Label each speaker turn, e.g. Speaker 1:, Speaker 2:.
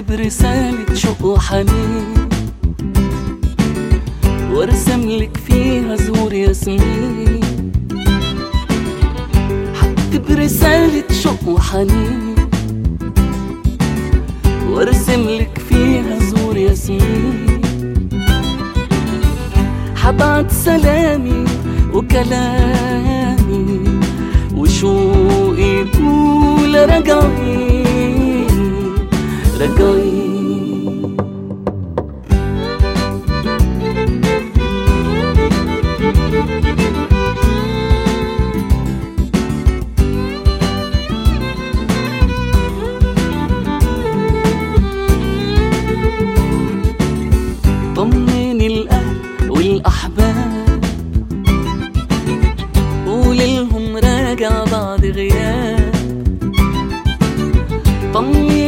Speaker 1: رسالة شوق وحنين وارسم لك فيها زهور ياسمين حكتب رسالة شوق وحنين وارسم لك فيها زهور ياسمين حبعت سلامي وكلامي وشوقي طول رجعي رجعي طمني الأهل والأحباب قولي لهم راجع بعد غياب طمني